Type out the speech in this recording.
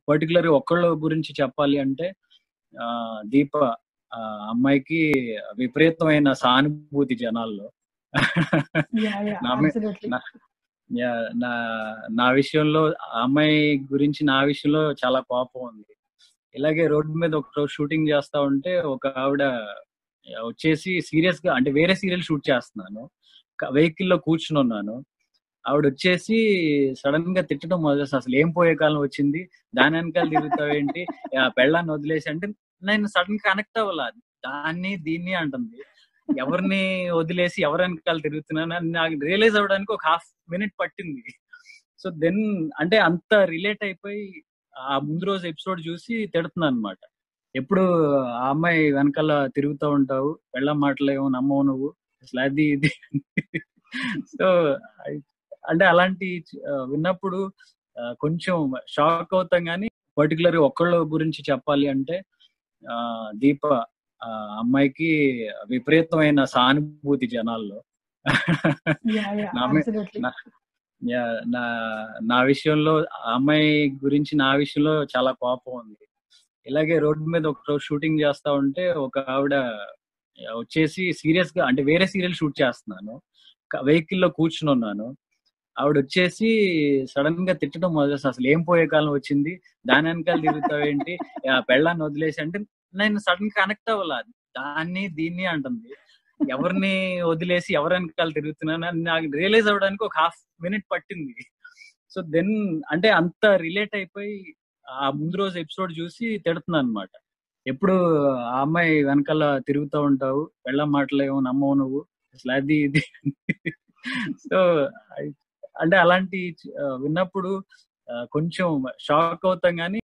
particular ఒక్కళ్ళ గురించి చెప్పాలి అంటే ఆ, దీప ఆ అమ్మాయికి విపరీతమైన సానుభూతి జనాల్లో యా యా నా మీ- అబ్సల్యూట్లీ నా యా, నా నా విషయంలో ఆ అమ్మాయి గురించి నా విషయంలో చాలా కోపం ఉంది ఇలాగే రోడ్డు మీద ఒక రోజు షూటింగ్ చేస్తా ఉంటే ఒక ఆవిడ వచ్చేసి సీరియస్ గా అంటే వేరే సీరియల్ షూట్ చేస్తున్నాను వెహికల్ లో కూర్చుని ఉన్నాను ఆవిడ వచ్చేసి సడన్ గా తిట్టడం మొదలు అసలు ఏం పోయే కాలం వచ్చింది దాని వెనకాల తిరుగుతావేంటి ఆ పెళ్ళాన్ని వదిలేసి అంటే నేను సడన్ కనెక్ట్ అవ్వాల దాన్ని దీన్ని అంటుంది ఎవరిని వదిలేసి ఎవరి వెనకాల తిరుగుతున్నాను అని నాకు రియలైజ్ అవ్వడానికి ఒక హాఫ్ మినిట్ పట్టింది సో దెన్ అంటే అంత రిలేట్ అయిపోయి ఆ ముందు రోజు ఎపిసోడ్ చూసి తిడుతున్నాను అనమాట ఎప్పుడు ఆ అమ్మాయి వెనకాల తిరుగుతూ ఉంటావు వెళ్ళ మాటలు ఏమో నమ్మవు నువ్వు అసలు అది ఇది సో అంటే అలాంటి ఆ, విన్నప్పుడు ఆ, కొంచెం షాక్ అవుతాం కానీ పర్టికులర్ ఒక్కళ్ళ గురించి చెప్పాలి అంటే ఆ, దీప ఆ అమ్మాయికి విపరీతమైన సానుభూతి జనాల్లో యా యా నా మీ- అబ్సల్యూట్లీ నా యా, నా నా విషయంలో ఆ అమ్మాయి గురించి నా విషయంలో చాలా కోపం ఉంది ఇలాగే రోడ్డు మీద ఒక రోజు షూటింగ్ చేస్తా ఉంటే ఒక ఆవిడ వచ్చేసి సీరియస్ గా అంటే వేరే సీరియల్ షూట్ చేస్తున్నాను వెహికల్ లో కూర్చుని ఉన్నాను ఆవిడ వచ్చేసి సడన్ గా తిట్టడం మొదలు అసలు ఏం పోయే కాలం వచ్చింది దాని వెనకాల తిరుగుతావేంటి ఆ పెళ్ళాన్ని వదిలేసి అంటే నేను సడన్ కనెక్ట్ అవ్వాల దాన్ని దీన్ని అంటుంది ఎవరిని వదిలేసి ఎవరి వెనకాల తిరుగుతున్నాను అని నాకు రియలైజ్ అవ్వడానికి ఒక హాఫ్ మినిట్ పట్టింది సో దెన్ అంటే అంత రిలేట్ అయిపోయి ఆ ముందు రోజు ఎపిసోడ్ చూసి తిడుతున్నాను అనమాట ఎప్పుడు ఆ అమ్మాయి వెనకాల తిరుగుతూ ఉంటావు వెళ్ళ మాటలు ఏమో నమ్మవు నువ్వు అసలు అది ఇది సో అంటే అలాంటి ఆ, విన్నప్పుడు ఆ, కొంచెం షాక్ అవుతాం కానీ